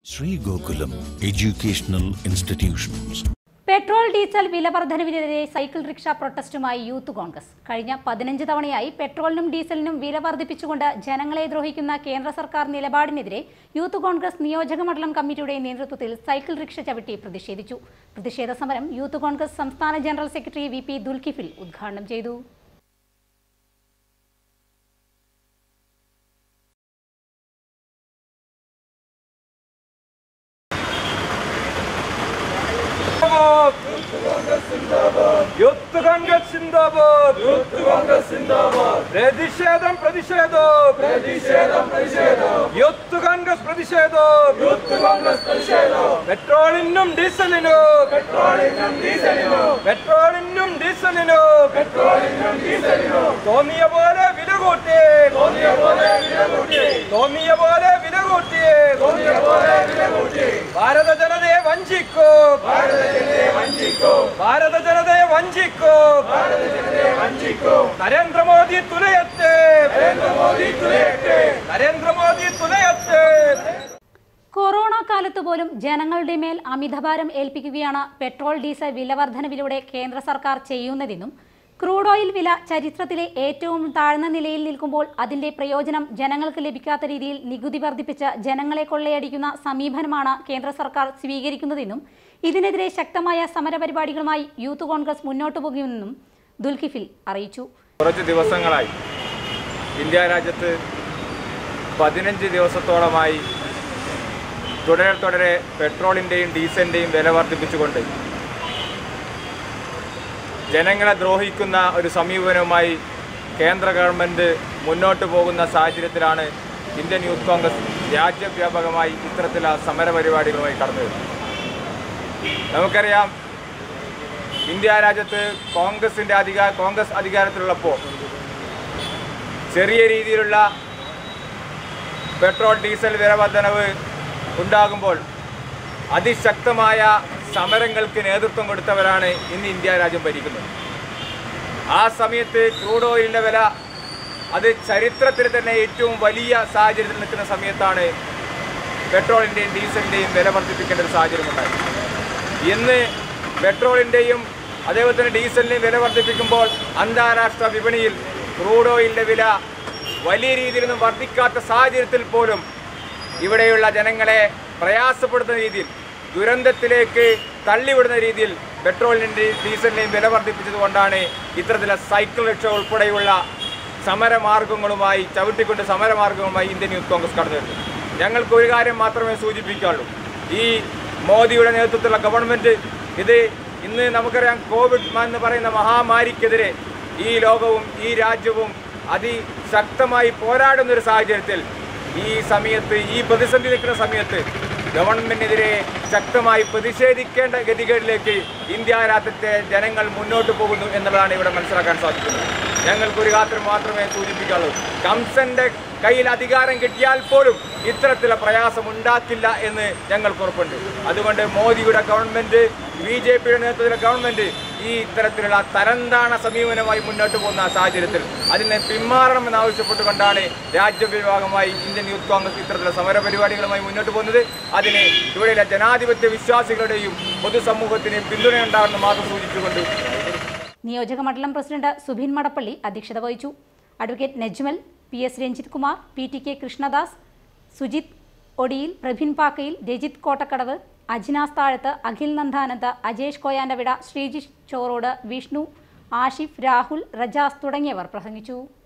Sri Gokulam Educational Institutions. Petrol diesel വില വർധനവിനെതിരെ cycle rickshaw പ്രൊട്ടസ്റ്റുമായി യൂത്ത് കോൺഗ്രസ് കഴിഞ്ഞ പതിനഞ്ച് തവണയായി പെട്രോളിനും ഡീസലിനും വില വർദ്ധിപ്പിച്ചുകൊണ്ട് ജനങ്ങളെ ദ്രോഹിക്കുന്ന കേന്ദ്ര സർക്കാർ നിലപാടിനെതിരെ യൂത്ത് കോൺഗ്രസ് നിയോജക മണ്ഡലം കമ്മിറ്റിയുടെ നേതൃത്വത്തിൽ സൈക്കിൾ റിക്ഷ ചവിട്ടി പ്രതിഷേധിച്ചു പ്രതിഷേധ സമരം യൂത്ത് കോൺഗ്രസ് സംസ്ഥാന general secretary V P Dulkifil ഉദ്ഘാടനം ചെയ്തു യൂത്ത് കോൺഗ്രസ് സിന്ദാബാദ് യൂത്ത് കോൺഗ്രസ് സിന്ദാബാദ് പ്രതിഷേധം പ്രതിഷേധം പ്രതിഷേധം പ്രതിഷേധം യൂത്ത് കോൺഗ്രസ് പ്രതിഷേധം യൂത്ത് കോൺഗ്രസ് പ്രതിഷേധം പെട്രോളിനും ഡീസലിനും പെട്രോളിനും ഡീസലിനും പെട്രോളിനും ഡീസലിനും പെട്രോളിനും ഡീസലിനും തോന്നിയ പോലെ വില കൂട്ടി തോന്നിയ പോലെ വില കൂട്ടി തോന്നിയ പോലെ വില കൂട്ടി തോന്നിയ പോലെ വില കൂട്ടി ഭാരത ജനതയെ വഞ്ചിക്കൂ ഭാരത ജനതയെ വഞ്ചിക്കൂ ഭാരത ജനതയെ വഞ്ചിക്കൂ ഭാരത ജനതയെ വഞ്ചിക്കൂ നരേന്ദ്രമോദി തുലയത്തെ നരേന്ദ്രമോദി തുലയത്തെ നരേന്ദ്രമോദി തുലയത്തെ കൊറോണ കാലത്ത് പോലും ജനങ്ങളുടെ മേൽ അമിതഭാരം ഏൽപ്പിക്കുകയാണ് പെട്രോൾ ഡീസൽ വില വർധനവിലൂടെ കേന്ദ്ര സർക്കാർ ചെയ്യുന്നതെന്നും ക്രൂഡ് ഓയിൽ വില ചരിത്രത്തിലെ ഏറ്റവും താഴ്ന്ന നിലയിൽ നിൽക്കുമ്പോൾ അതിന്റെ പ്രയോജനം ജനങ്ങൾക്ക് ലഭിക്കാത്ത രീതിയിൽ നികുതി വർദ്ധിപ്പിച്ച് ജനങ്ങളെ കൊള്ളയടിക്കുന്ന സമീപനമാണ് കേന്ദ്ര സർക്കാർ സ്വീകരിക്കുന്നതെന്നും ഇതിനെതിരെ ശക്തമായ സമരപരിപാടികളുമായി യൂത്ത് കോൺഗ്രസ് മുന്നോട്ടു പോകുമെന്നും ദുൽകിഫിൽ അറിയിച്ചു കുറച്ച് ദിവസങ്ങളായി ഇന്ത്യ രാജ്യത്ത് പതിനഞ്ച് ദിവസത്തോളമായി തുടരെ തുടരെ പെട്രോളിൻ്റെയും ഡീസലിൻ്റെയും വില വർദ്ധിപ്പിച്ചുകൊണ്ട് ജനങ്ങളെ ദ്രോഹിക്കുന്ന ഒരു സമീപനവുമായി കേന്ദ്ര ഗവൺമെൻറ് മുന്നോട്ട് പോകുന്ന സാഹചര്യത്തിലാണ് ഇന്ത്യൻ യൂത്ത് കോൺഗ്രസ് രാജ്യവ്യാപകമായി ഇത്തരത്തിലുള്ള സമരപരിപാടികളുമായി കടന്നു വരുന്നത് നമുക്കറിയാം ഇന്ത്യ രാജ്യത്ത് കോൺഗ്രസിൻ്റെ അധികാര കോൺഗ്രസ് അധികാരത്തിലുള്ളപ്പോൾ ചെറിയ രീതിയിലുള്ള പെട്രോൾ ഡീസൽ വില വർധനവ് ഉണ്ടാകുമ്പോൾ അതിശക്തമായ സമരങ്ങൾക്ക് നേതൃത്വം കൊടുത്തവരാണ് ഇന്ന് ഇന്ത്യ രാജ്യം ഭരിക്കുന്നത് ആ സമയത്ത് ക്രൂഡ് ഓയിലിൻ്റെ വില അത് ചരിത്രത്തിൽ തന്നെ ഏറ്റവും വലിയ സാഹചര്യത്തിൽ നിൽക്കുന്ന സമയത്താണ് പെട്രോളിൻ്റെയും ഡീസലിൻ്റെയും വില വർദ്ധിപ്പിക്കേണ്ട ഒരു സാഹചര്യം ഉണ്ടായി ഇന്ന് പെട്രോളിൻ്റെയും അതേപോലെ തന്നെ ഡീസലിൻ്റെയും വില വർദ്ധിപ്പിക്കുമ്പോൾ അന്താരാഷ്ട്ര വിപണിയിൽ ക്രൂഡ് ഓയിലിൻ്റെ വില വലിയ രീതിയിലൊന്നും വർദ്ധിക്കാത്ത സാഹചര്യത്തിൽ പോലും ഇവിടെയുള്ള ജനങ്ങളെ പ്രയാസപ്പെടുത്തുന്ന രീതിയിൽ ദുരന്തത്തിലേക്ക് തള്ളിവിടുന്ന രീതിയിൽ പെട്രോളിൻ്റെയും ഡീസലിൻ്റെയും വില വർദ്ധിപ്പിച്ചത് കൊണ്ടാണ് ഇത്തരത്തിലുള്ള സൈക്കിൾ റിക്ഷ ഉൾപ്പെടെയുള്ള സമരമാർഗങ്ങളുമായി ചവിട്ടിക്കൊണ്ട് സമരമാർഗങ്ങളുമായി ഇന്ത്യൻ യൂത്ത് കോൺഗ്രസ് കടന്നു വരുന്നത് ഞങ്ങൾക്ക് ഒരു കാര്യം മാത്രമേ സൂചിപ്പിക്കാനുള്ളൂ ഈ മോദിയുടെ നേതൃത്വത്തിലുള്ള ഗവൺമെൻറ് ഇത് ഇന്ന് നമുക്കറിയാം കോവിഡ് എന്ന് പറയുന്ന മഹാമാരിക്കെതിരെ ഈ ലോകവും ഈ രാജ്യവും അതിശക്തമായി പോരാടുന്ന ഒരു സാഹചര്യത്തിൽ ഈ സമയത്ത് ഈ പ്രതിസന്ധി നിൽക്കുന്ന സമയത്ത് ഗവൺമെന്റിനെതിരെ ശക്തമായി പ്രതിഷേധിക്കേണ്ട ഗതികളിലേക്ക് ഇന്ത്യ രാജ്യത്തെ ജനങ്ങൾ മുന്നോട്ട് പോകുന്നു എന്നുള്ളതാണ് ഇവിടെ മനസ്സിലാക്കാൻ സാധിക്കുന്നത് ഞങ്ങൾക്ക് ഒരു കാര്യം മാത്രമേ സൂചിപ്പിക്കാനുള്ളൂ കംസന്റെ കയ്യിൽ അധികാരം കിട്ടിയാൽ പോലും ഇത്തരത്തിലുള്ള പ്രയാസം ഉണ്ടാക്കില്ല എന്ന് ഞങ്ങൾക്ക് ഉറപ്പുണ്ട് അതുകൊണ്ട് മോദിയുടെ ഗവൺമെന്റ് ബി ജെ പിയുടെ നേതൃത്വത്തിലെ ഗവൺമെന്റ് ഈ ഇത്തരത്തിലുള്ള തരംതാണ സമീപനമായി മുന്നോട്ട് പോകുന്ന സാഹചര്യത്തിൽ അതിനെ പിന്മാറണമെന്ന് ആവശ്യപ്പെട്ടുകൊണ്ടാണ് രാജ്യവിഭാഗമായി ഇന്ത്യൻ യൂത്ത് കോൺഗ്രസ് ഇത്തരത്തിലുള്ള സമരപരിപാടികളുമായി മുന്നോട്ട് പോകുന്നത് അതിന് ഇവിടെയുള്ള ജനാധിപത്യ വിശ്വാസികളുടെയും പൊതുസമൂഹത്തിനെയും പിന്തുണയുണ്ടാകുമെന്ന് മാത്രം സൂചിപ്പിച്ചുകൊണ്ട് നിയോജക മണ്ഡലം പ്രസിഡന്റ് സുബിൻ മടപ്പള്ളി അധ്യക്ഷത വഹിച്ചു advocate Najmal P S Ranjith Kumar P T K Krishnadas Sujith Odiyil Prabhin Pakkayil Rajith Kottakkadavu Ajnas Thazhath Akhil നന്ദാനന്ദ Ajesh കോയാൻഡവിട Sreejish ചോറോട് വിഷ്ണു ആഷിഫ് രാഹുൽ റജാസ് തുടങ്ങിയവർ പ്രസംഗിച്ചു